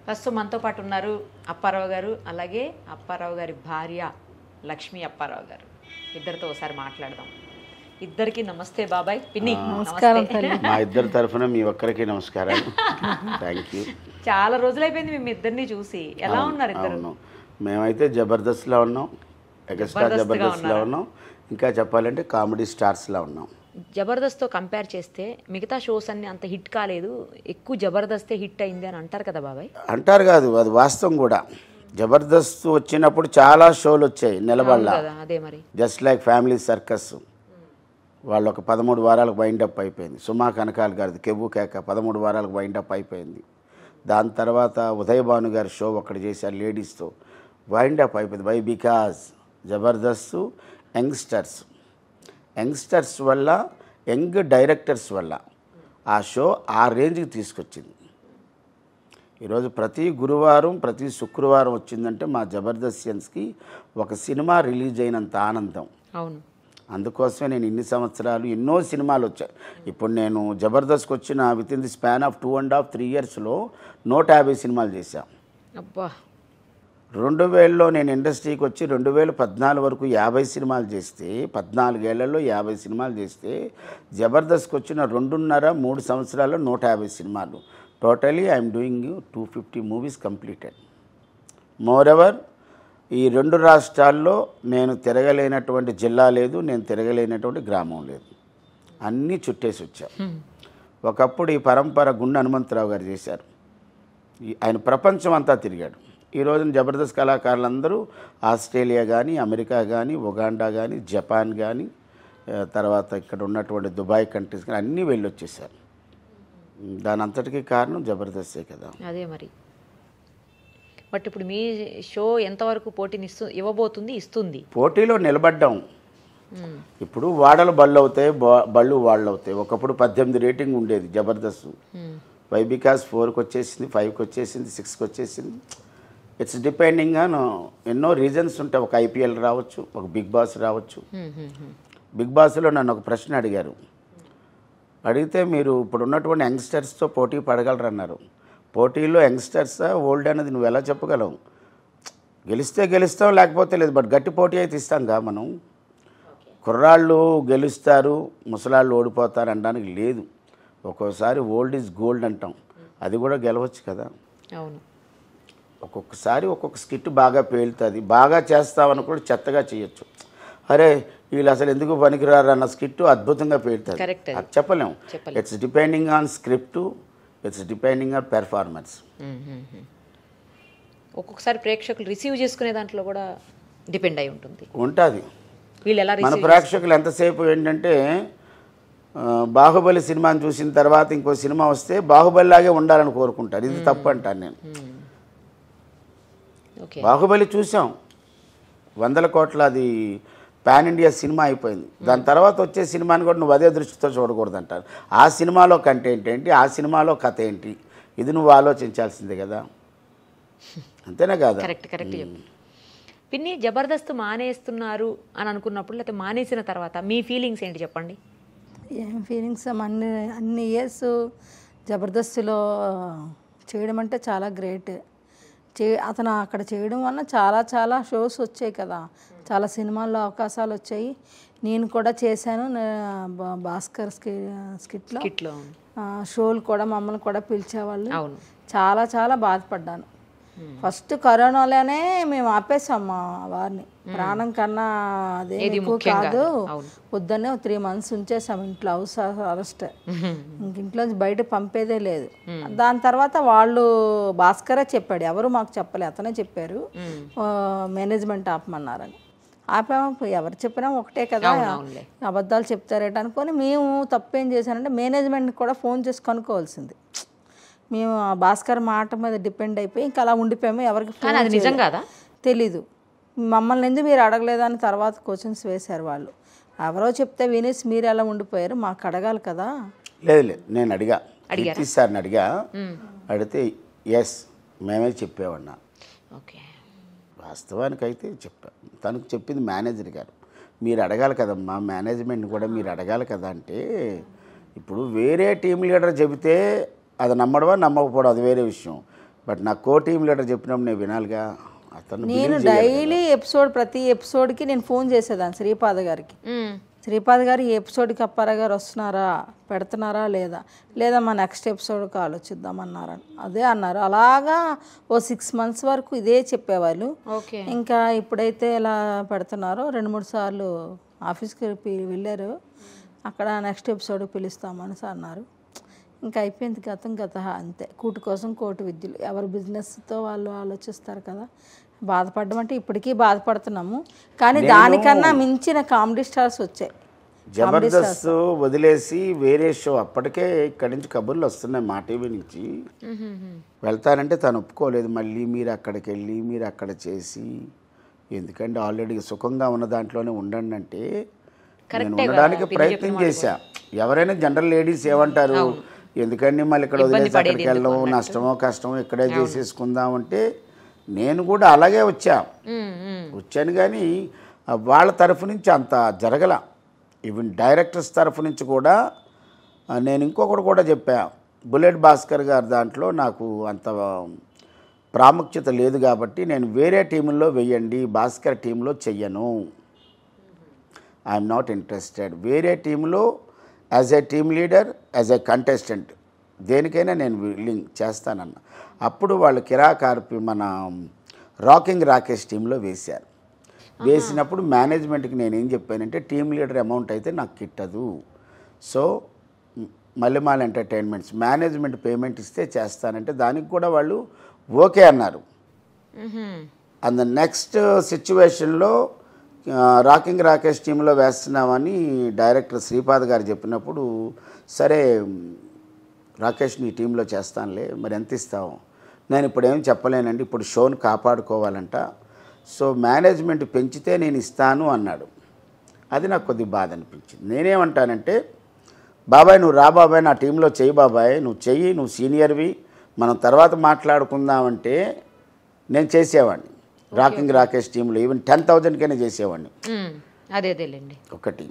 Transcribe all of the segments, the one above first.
ప్రస్తుతం మనతో పాటు ఉన్నారు అప్పారావు గారు అలాగే అప్పారావు గారి భార్య లక్ష్మీ అప్పారావు గారు ఇద్దరితో ఒకసారి మాట్లాడదాం ఇద్దరికి నమస్తే బాబాయ్ పిన్ని నమస్కారం నమస్తే. మా ఇద్దరి తరఫున మీ ఒక్కరికి నమస్కారాలు థ్యాంక్ యూ చాలా రోజులైపోయింది మేము ఇద్దరిని చూసి ఎలా ఉన్నారు ఇద్దరు అవును మేమైతే జబర్దస్త్లో ఉన్నాం ఎగస్ట్రా జబర్దస్త్గా జబర్దస్త్లో ఉన్నాం ఇంకా చెప్పాలంటే కామెడీ స్టార్స్లో ఉన్నాం జబర్దస్త్తో కంపేర్ చేస్తే మిగతా షోస్ అన్ని అంత హిట్ కాలేదు ఎక్కువ జబర్దస్తే హిట్ అయింది అని అంటారు కదా బాబాయ్ అంటారు కాదు అది వాస్తవం కూడా జబర్దస్త్ వచ్చినప్పుడు చాలా షోలు వచ్చాయి నిలబడలా కదా అదే మరి జస్ట్ లైక్ ఫ్యామిలీ సర్కస్ వాళ్ళు ఒక పదమూడు వారాలకు వైండప్ అయిపోయింది సుమా కనకాల్ గారిది కెవ్వు కేక పదమూడు వారాలకు వైండప్ అయిపోయింది దాని తర్వాత ఉదయ్ భాను గారి షో ఒకటి చేశారు లేడీస్తో వైండప్ అయిపోయింది why because Jabardasth youngsters youngsters వల్ల యంగ్ డైరెక్టర్స్ వల్ల ఆ షో ఆ రేంజ్కి తీసుకొచ్చింది ఈరోజు ప్రతి గురువారం ప్రతి శుక్రవారం వచ్చిందంటే మా జబర్దస్త్యన్స్కి ఒక సినిమా రిలీజ్ అయినంత ఆనందం అవును అందుకోసమే నేను ఇన్ని సంవత్సరాలు ఎన్నో సినిమాలు వచ్చాయి ఇప్పుడు నేను జబర్దస్త్కి వచ్చిన within the span of two and half three ఇయర్స్లో నూట యాభై సినిమాలు చేశాం అబ్బా రెండు వేలలో నేను ఇండస్ట్రీకి వచ్చి రెండు వేల పద్నాలుగు వరకు యాభై సినిమాలు చేస్తే పద్నాలుగేళ్లలో యాభై సినిమాలు చేస్తే జబర్దస్త్కి వచ్చిన రెండున్నర మూడు సంవత్సరాల్లో నూట యాభై సినిమాలు totally I'm doing two fifty movies completed moreover ఈ రెండు రాష్ట్రాల్లో నేను తిరగలేనటువంటి జిల్లా లేదు నేను తిరగలేనటువంటి గ్రామం లేదు అన్నీ చుట్టేసి వచ్చాం ఒకప్పుడు ఈ పరంపర గుండె హనుమంతరావు గారు చేశారు ఈ- ఆయన ప్రపంచం అంతా తిరిగాడు ఈ రోజున జబర్దస్త్ కళాకారులందరూ ఆస్ట్రేలియా కానీ అమెరికా కానీ ఉగాండా కానీ జపాన్ కానీ ఆ, తర్వాత ఇక్కడ ఉన్నటువంటి దుబాయ్ కంట్రీస్ కానీ అన్నీ వెళ్ళొచ్చేసారు దాని అంతటికీ కారణం జబర్దస్తే కదా అదే మరి బట్ ఇప్పుడు మీ షో ఎంతవరకు పోటీని ఇస్తు ఇవ్వబోతుంది ఇస్తుంది పోటీలో నిలబడ్డాం మ్మ్. ఇప్పుడు వాడలు బళ్ళు అవుతాయి బా- బళ్ళు వాళ్ళు అవుతాయి ఒకప్పుడు పద్దెనిమిది రేటింగ్ ఉండేది జబర్దస్త్ మ్మ్. వై బికాస్ ఫోర్కి వచ్చేసింది ఫైవ్కి వచ్చేసింది సిక్స్కి వచ్చేసింది ఇట్స్ డిపెండింగ్ ఆన్ ఎన్నో రీజన్స్ ఉంటాయి ఒక ఐపీఎల్ రావచ్చు ఒక బిగ్ బాస్ రావచ్చు మ్మ్, మ్మ్, మ్మ్. బిగ్ బాస్లో నన్ను ఒక ప్రశ్న అడిగారు అడిగితే మీరు ఇప్పుడు ఉన్నటువంటి యంగ్స్టర్స్తో పోటీ పడగలరన్నారు పోటీలో యంగ్స్టర్సా ఓల్డ్ అనేది నువ్వు ఎలా చెప్పగలవు గెలిస్తే గెలుస్తాం లేకపోతే లేదు బట్ గట్టి పోటీ అయితే ఇస్తాంగా మనం కుర్రాళ్ళు గెలుస్తారు ముసలాళ్ళు ఓడిపోతారు అనడానికి లేదు ఒక్కోసారి ఓల్డ్ ఈజ్ గోల్డ్ అంటాం అది కూడా గెలవచ్చు కదా అవును ఒక్కొక్కసారి ఒక్కొక్క స్కిట్ బాగా పేలుతుంది బాగా చేస్తామని కూడా చెత్తగా చేయొచ్చు అరే వీళ్ళు అసలు ఎందుకు పనికిరారు అన్న స్కిట్ అద్భుతంగా పేలుతుంది Correct అది. అది చెప్పలేము చెప్పలేం. It's depending on script it's depending on performance hmm, hmm, hmm. ఒక్కొక్కసారి ప్రేక్షకులు రిసీవ్ చేసుకునే దాంట్లో కూడా డిపెండ్ అయి ఉంటుంది ఉంటుంది వీళ్ళు ఎలా మన రిసీవ్ ప్రేక్షకులు ఎంతసేపు ఏంటంటే ఆ, బాహుబలి సినిమాని చూసిన తర్వాత ఇంకో సినిమా వస్తే బాహుబలిలాగే ఉండాలని కోరుకుంటారు ఇది తప్పు అంటాను నేను ఓకే బాహుబలి చూసాం వందల కోట్ల అది పాన్ ఇండియా సినిమా అయిపోయింది దాని తర్వాత వచ్చే సినిమాని కూడా నువ్వు అదే దృష్టితో చూడకూడదు అంటారు ఆ సినిమాలో కంటెంట్ ఏంటి ఆ సినిమాలో కథ ఏంటి ఇది నువ్వు ఆలోచించాల్సిందే కదా అంతేనా కాదా కరెక్ట్ కరెక్ట్ చెప్పు పిన్ని జబర్దస్త్ మానేస్తున్నారు అని అనుకున్నప్పుడు లేకపోతే మానేసిన తర్వాత మీ ఫీలింగ్స్ ఏంటి చెప్పండి ఏం ఫీలింగ్స్ అన్ని అన్ని ఇయర్స్ జబర్దస్త్లో చేయడం అంటే చాలా గ్రేట్ చే అతను అక్కడ చేయడం వల్ల చాలా చాలా షోస్ వచ్చాయి కదా చాలా సినిమాల్లో అవకాశాలు వచ్చాయి నేను కూడా చేశాను నా- బా- భాస్కర్ స్కి స్కిట్లో కిట్లో ఆ, షోలు కూడా మమ్మల్ని కూడా పిలిచేవాళ్ళు అవును చాలా చాలా బాధపడ్డాను ఫస్ట్ కరోనాలోనే మేము ఆపేసాం మా వారిని ప్రాణం కన్నా అదే ఏది ఎక్కువ ముఖ్యం కాదు అవును. వద్దనే త్రీ మంత్స్ ఉంచేసాం ఇంట్లో హౌస్ అరెస్ట్ ఇంక ఇంట్లోంచి బయట పంపేదే లేదు దాని తర్వాత వాళ్ళు భాస్కరే చెప్పాడు ఎవరు మాకు చెప్పలే అతనే చెప్పారు ఆ, మేనేజ్మెంట్ ఆపమన్నారని ఆపాము ఎవరు చెప్పినా ఒకటే కదా అవునులే. అబద్ధాలు చెప్తారేట అనుకొని మేము తప్పేం చేశానంటే మేనేజ్మెంట్ కూడా ఫోన్ చేసి కనుక్కోవాల్సింది మేము ఆ భాస్కర్ మాట మీద డిపెండ్ అయిపోయి ఇంకా అలా ఉండిపోయాము ఎవరికి కానీ అది నిజం కాదా తెలీదు మమ్మల్ని ఎందుకు మీరు అడగలేదని తర్వాత క్వశ్చన్స్ వేశారు వాళ్ళు ఎవరో చెప్తే వినేసి మీరు ఎలా ఉండిపోయారు మాకు అడగాలి కదా లేదు లేదు నేను అడిగా కీర్తి సార్ని అడిగా అడిగితే ఎస్ మేమే చెప్పేవన్నా ఓకే వాస్తవానికైతే చెప్పా తనకు చెప్పింది మేనేజర్ గారు మీరు అడగాలి కదమ్మా మేనేజ్మెంట్ కూడా మీరు అడగాలి కదా అంటే ఇప్పుడు వేరే టీం లీడర్ చెబితే అది నమ్మడమా నమ్మకపోవడం అది వేరే విషయం బట్ నా కో టీమ్ లీడర్ చెప్పినప్పుడు నేను వినాలిగా అతను నేను డైలీ ఎపిసోడ్ ప్రతి ఎపిసోడ్కి నేను ఫోన్ చేసేదాన్ని శ్రీపాద గారికి మ్మ్. శ్రీపాద్ గారు ఈ ఎపిసోడ్కి అప్పారా గారు వస్తున్నారా పెడుతున్నారా లేదా లేదా మా నెక్స్ట్ ఎపిసోడ్కి ఆలోచిద్దామన్నారు అదే అన్నారు అలాగా ఓ సిక్స్ మంత్స్ వరకు ఇదే చెప్పేవాళ్ళు ఓకే ఇంకా ఇప్పుడైతే ఇలా పెడుతున్నారో రెండు మూడు సార్లు ఆఫీస్కి పి- వెళ్ళారు అక్కడ నెక్స్ట్ ఎపిసోడ్ పిలుస్తామని అన్నారు ఇంకా అయిపోయింది గతం గత అంతే కూటి కోసం కోటి విద్యలు ఎవరి బిజినెస్తో వాళ్ళు ఆలోచిస్తారు కదా బాధపడడం అంటే ఇప్పటికీ బాధపడుతున్నాము కానీ దానికన్నా మించిన కామెడీ స్టార్స్ వచ్చాయి జబర్దస్త్ వదిలేసి వేరే షో అప్పటికే ఇక్కడి నుంచి కబుర్లు వస్తున్నాయి మా టీవీ నుంచి వెళ్తానంటే తను ఒప్పుకోలేదు మళ్ళీ మీరు అక్కడికి వెళ్ళి మీరు అక్కడ చేసి ఎందుకంటే ఆల్రెడీ సుఖంగా ఉన్న దాంట్లోనే ఉండండి అంటే నేను ఉండడానికి ప్రయత్నం చేశా ఎవరైనా జనరల్ లేడీస్ ఏమంటారు ఎందుకండి మళ్ళీ ఇక్కడ వదిలేసి అక్కడికి వెళ్ళడం నష్టమో కష్టమో ఇక్కడే చేసేసుకుందాం అంటే నేను కూడా అలాగే వచ్చా మ్మ్, మ్మ్. వచ్చాను కానీ ఆ వాళ్ళ తరఫు నుంచి అంత జరగల ఈవెన్ డైరెక్టర్స్ తరఫు నుంచి కూడా ఆ, నేను ఇంకొకటి కూడా చెప్పా బుల్లెట్ భాస్కర్ గారి దాంట్లో నాకు అంత ప్రాముఖ్యత లేదు కాబట్టి నేను వేరే టీముల్లో వెయ్యండి భాస్కర్ టీంలో చెయ్యను ఐఎమ్ నాట్ ఇంట్రెస్టెడ్ వేరే టీంలో as a team leader as a contestant దేనికైనా నేను విల్లింగ్ చేస్తానన్న అప్పుడు వాళ్ళు కిరాకార్పి మన రాకింగ్ రాకేష్ టీంలో వేశారు వేసినప్పుడు మేనేజ్మెంట్కి నేను ఏం చెప్పానంటే టీమ్ లీడర్ అమౌంట్ అయితే నాకు కిట్టదు so Mallemala entertainments management payment ఇస్తే చేస్తానంటే దానికి కూడా వాళ్ళు ఓకే అన్నారు మ్మ్. అండ్ ద నెక్స్ట్ సిచ్యువేషన్లో రాకింగ్ రాకేష్ టీంలో వేస్తున్నామని డైరెక్టర్ శ్రీపాద్ గారు చెప్పినప్పుడు సరే రాకేష్ నీ టీంలో చేస్తానులే మరి ఎంత ఇస్తావు నేను ఇప్పుడు ఏం చెప్పలేనండి ఇప్పుడు షోని కాపాడుకోవాలంట సో మేనేజ్మెంట్ పెంచితే నేను ఇస్తాను అన్నాడు అది నాకు కొద్ది బాధ అనిపించింది నేనేమంటానంటే బాబాయ్ నువ్వు రా బాబాయ్ నా టీంలో చెయ్యి బాబాయ్ నువ్వు చెయ్యి నువ్వు సీనియర్వి మనం తర్వాత మాట్లాడుకుందామంటే నేను చేసేవాడిని రాకింగ్ రాకేష్ టీంలో ఈవెన్ టెన్ థౌజండ్కైనా చేసేవాడిని మ్మ్. అదే అదేలేండి ఒకటి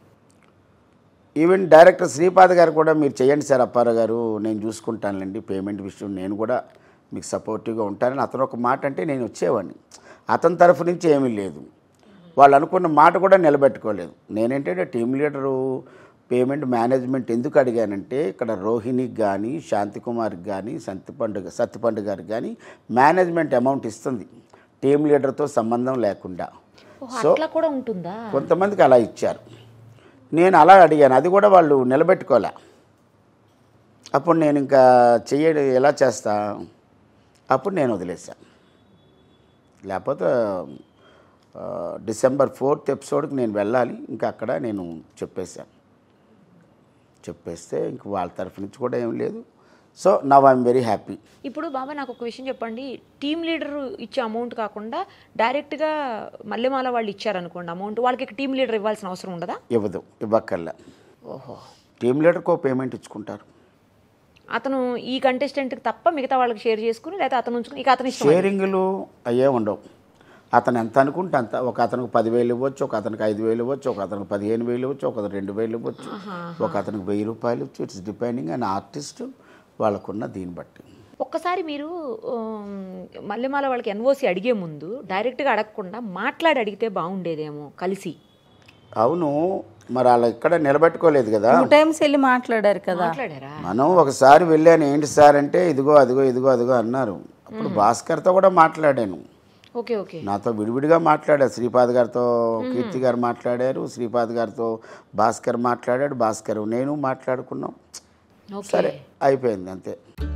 ఈవెన్ డైరెక్టర్ శ్రీపాద్ గారు కూడా మీరు చేయండి సార్ అప్పారావు గారు నేను చూసుకుంటానులేండి పేమెంట్ విషయం నేను కూడా మీకు సపోర్టివ్గా ఉంటానని అతను ఒక మాట అంటే నేను వచ్చేవాడిని అతని తరఫు నుంచి ఏమీ లేదు వాళ్ళు అనుకున్న మాట కూడా నిలబెట్టుకోలేదు నేనేంటంటే టీం లీడరు పేమెంట్ మేనేజ్మెంట్ ఎందుకు అడిగానంటే ఇక్కడ రోహిణికి కానీ శాంతికుమార్కి కానీ సత్తిపండు సత్తిపండు గారికి కానీ మేనేజ్మెంట్ అమౌంట్ ఇస్తుంది టీం లీడర్తో సంబంధం లేకుండా ఓహో, అట్లా కూడా ఉంటుందా కొంతమందికి అలా ఇచ్చారు నేను అలా అడిగాను అది కూడా వాళ్ళు నిలబెట్టుకోలే అప్పుడు నేను ఇంకా చెయ్యడం ఎలా చేస్తా అప్పుడు నేను వదిలేసాను లేకపోతే ఆ, డిసెంబర్ ఫోర్త్ ఎపిసోడ్కి నేను వెళ్ళాలి ఇంకా అక్కడ నేను చెప్పేశాను చెప్పేస్తే ఇంక వాళ్ళ తరఫు నుంచి కూడా ఏం లేదు so now I'm very happy ఇప్పుడు బాబా నాకు ఒక విషయం చెప్పండి టీమ్ లీడర్ ఇచ్చే అమౌంట్ కాకుండా డైరెక్ట్గా మల్లెమాల వాళ్ళు ఇచ్చారనుకోండి అమౌంట్ వాళ్ళకి టీమ్ లీడర్ ఇవ్వాల్సిన అవసరం ఉండదా ఇవ్వదు ఇవ్వక్కర్లే ఓహో టీం లీడర్కో పేమెంట్ ఇచ్చుకుంటారు అతను ఈ కంటెస్టెంట్కి తప్ప మిగతా వాళ్ళకి షేర్ చేసుకుని లేకపోతే అతను ఉంచుకుని ఇక అతని ఇష్టం షేరింగ్లు అయ్యే ఉండవు అతను ఎంత అనుకుంటే అంత ఒక అతనికి పదివేలు ఇవ్వచ్చు ఒక అతనికి ఐదు వేలు ఇవ్వచ్చు ఒక అతనికి పదిహేను వేలు ఇవ్వచ్చు ఒక అతనికి రెండు వేలు ఇవ్వచ్చు ఒక అతనికి వెయ్యి రూపాయలు ఇవ్వచ్చు ఇట్స్ డిపెండింగ్ అండ్ ఆర్టిస్ట్ వాళ్ళకున్న దీన్ని బట్టి ఒక్కసారి మీరు ఉమ్, మల్లెమాల వాళ్ళకి ఎన్ఓసి అడిగే ముందు డైరెక్ట్గా అడగకుండా మాట్లాడి అడిగితే బాగుండేదేమో కలిసి అవును మరి అలా ఇక్కడ నిలబెట్టుకోలేదు కదా టూ టైమ్స్ వెళ్ళి మాట్లాడారు కదా మాట్లాడారా మనం ఒకసారి వెళ్ళాను ఏంటి సార్ అంటే ఇదిగో అదిగో ఇదిగో అదిగో అన్నారు అప్పుడు భాస్కర్తో కూడా మాట్లాడాను ఓకే ఓకే నాతో విడివిడిగా మాట్లాడారు శ్రీపాద్ గారితో కీర్తి గారు మాట్లాడారు శ్రీపాద్ గారితో భాస్కర్ మాట్లాడాడు భాస్కర్ నేను మాట్లాడుకున్నాం ఓకే సరే అయిపోయింది అంతే